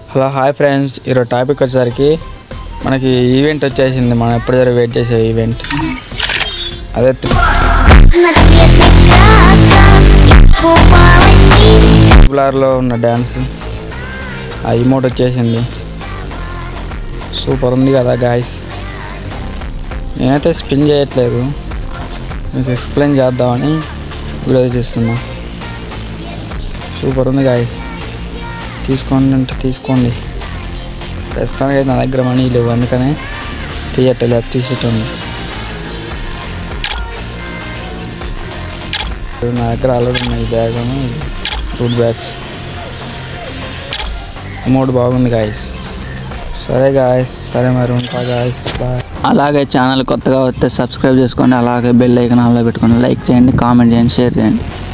hello hi friends ఈరోజు topic వచ్చేసరికి మనకి ఈవెంట్ వచ్చేసింది మనం ఎప్పుడు జర వెయిట్ చేసే ఈవెంట్ అదే ట్రిపులర్లో ఉన్న డ్యాన్స్ ఆ ఇమోట్ వచ్చేసింది సూపర్ ఉంది కదా గాయస్ నేనైతే స్పిన్ చేయట్లేదు మీకు ఎక్స్ప్లెయిన్ చేద్దామని వీడియో చేస్తున్నా సూపర్ ఉంది గాయస్ తీసుకోండి అంటే తీసుకోండి ప్రస్తుతానికి అయితే నా దగ్గర మనీ లేవు అందుకనే తీయట్లేదు తీసేటండి నా దగ్గర ఆల్రెడీ ఉన్నాయి బ్యాగ్ రూట్ బ్యాగ్స్ అమౌంట్ బాగుంది గాయస్ సరే గాయస్ సరే మరి ఉంటా గాయస్ బాయ్ అలాగే ఛానల్ కొత్తగా వస్తే సబ్స్క్రైబ్ చేసుకోండి అలాగే బెల్ ఐకాన్ ఆన్లో పెట్టుకొని లైక్ చేయండి కామెంట్ చేయండి షేర్ చేయండి